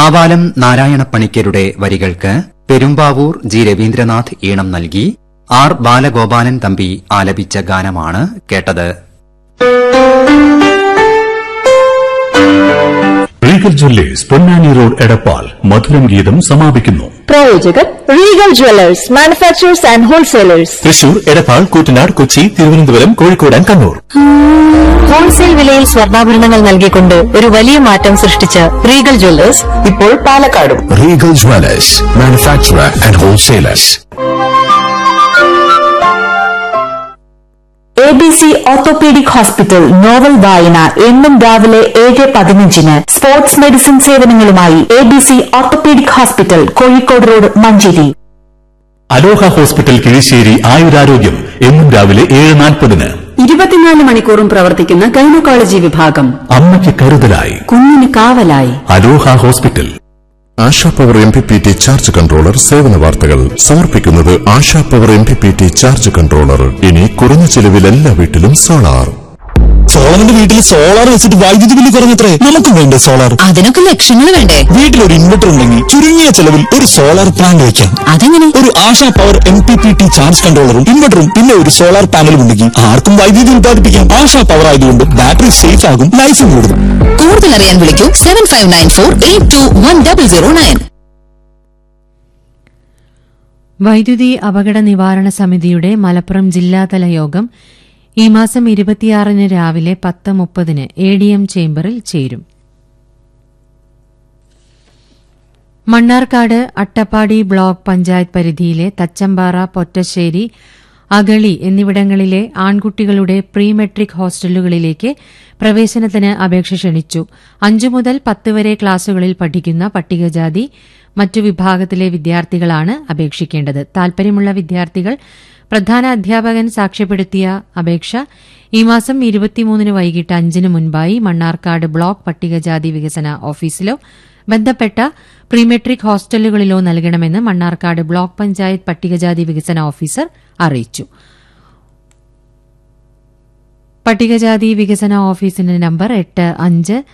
കാവാലം നാരായണപ്പണിക്കരുടെ വരികൾക്ക് പെരുമ്പാവൂർ ജി രവീന്ദ്രനാഥ് ഈണം നൽകി ആർ ബാലഗോപാലൻ തമ്പി ആലപിച്ച ഗാനമാണ് കേട്ടത് Regal jewellers Ponnani road Edappal മധുരം ഗീതം സമാപിക്കുന്നു പ്രായോജകർ Regal jewellers manufacturers and wholesalers Thrissur Edappal Koottanad Kochi Thiruvananthapuram Kozhikode and Kannur wholesale വിലയിൽ സ്വർണ്ണാഭരണങ്ങൾ നൽകിക്കൊണ്ട് ഒരു വലിയ മാറ്റം സൃഷ്ടിച്ച റീഗൽ ജ്വല്ലേഴ്സ് ഇപ്പോൾ പാലക്കാടും Regal jewellers manufacturer and wholesalers A B C orthopaedic hospital novel വായന എന്നും രാവിലെ ഏഴ് പതിനഞ്ചിന് സ്പോർട്സ് മെഡിസിൻ സേവനങ്ങളുമായി A B C orthopaedic hospital Kozhikode road Manjeri Aloha hospital Kizhisseri ആയുരാരോഗ്യം എന്നും രാവിലെ ഏഴ് നാൽപ്പതിന് ഇരുപത്തിനാല് മണിക്കൂറും പ്രവർത്തിക്കുന്ന ഗൈനക്കോളജി വിഭാഗം അമ്മയ്ക്ക് കരുതലായി കുഞ്ഞിന് കാവലായി Aloha hospital Asha power M P P T charge controller സേവന വാർത്തകൾ സമർപ്പിക്കുന്നത് Asha power M P P T charge controller ഇനി കുറഞ്ഞ ചെലവിൽ എല്ലാ വീട്ടിലും സോളാർ സോളറിന്റെ വീട്ടിൽ സോളാർ വെച്ചിട്ട് വൈദ്യുതി ബില്ല് കുറഞ്ഞത്രേ നമുക്കും വേണ്ടേ സോളാർ അതിനൊക്കെ ലക്ഷങ്ങൾ വേണ്ടേ വീട്ടിൽ ഒരു ഇൻവെർട്ടർ ഉണ്ടെങ്കിൽ ചുരുങ്ങിയ ചെലവിൽ ഒരു സോളാർ പ്ലാന്റ് വയ്ക്കാം അതെങ്ങനെ ഒരു Asha power M P P T charge കൺട്രോളറും ഇൻവെർട്ടറും പിന്നെ ഒരു സോളാർ പാനലും ഉണ്ടെങ്കിൽ ആർക്കും വൈദ്യുതി ഉത്പാദിപ്പിക്കാം ആശാ പവർ ആയതുകൊണ്ട് ബാറ്ററി സേഫ് ആകും ലൈഫും കൂടും കൂടുതൽ അറിയാൻ വിളിക്കൂ seven five nine four eight two one double zero nine വൈദ്യുതി അപകട നിവാരണ സമിതിയുടെ മലപ്പുറം ജില്ലാതല യോഗം ഈ മാസം ഇരുപത്തിയാറിന് രാവിലെ പത്ത് മുപ്പതിന് എ ഡി എം ചേംബറിൽ ചേരും മണ്ണാർക്കാട് അട്ടപ്പാടി ബ്ലോക്ക് പഞ്ചായത്ത് പരിധിയിലെ തച്ചമ്പാറ പൊറ്റശ്ശേരി അഗളി എന്നിവിടങ്ങളിലെ ആൺകുട്ടികളുടെ പ്രീ മെട്രിക് ഹോസ്റ്റലുകളിലേക്ക് പ്രവേശനത്തിന് അപേക്ഷ ക്ഷണിച്ചു അഞ്ചു മുതൽ പത്ത് വരെ ക്ലാസുകളിൽ പഠിക്കുന്ന പട്ടികജാതി മറ്റു വിഭാഗത്തിലെ വിദ്യാർത്ഥികളാണ് അപേക്ഷിക്കേണ്ടത് താൽപര്യമുള്ള വിദ്യാർത്ഥികൾ പ്രധാന അധ്യാപകൻ സാക്ഷ്യപ്പെടുത്തിയ അപേക്ഷ ഈ മാസം ഇരുപത്തിമൂന്നിന് വൈകിട്ട് അഞ്ചിന് മുൻപായി മണ്ണാർക്കാട് ബ്ലോക്ക് പട്ടികജാതി വികസന ഓഫീസിലോ ബന്ധപ്പെട്ട പ്രീമെട്രിക് ഹോസ്റ്റലുകളിലോ നൽകണമെന്ന് മണ്ണാർക്കാട് ബ്ലോക്ക് പഞ്ചായത്ത് പട്ടികജാതി വികസന ഓഫീസർ അറിയിച്ചു പട്ടികജാതി വികസന ഓഫീസിന്റെ നമ്പർ എട്ട് അഞ്ച്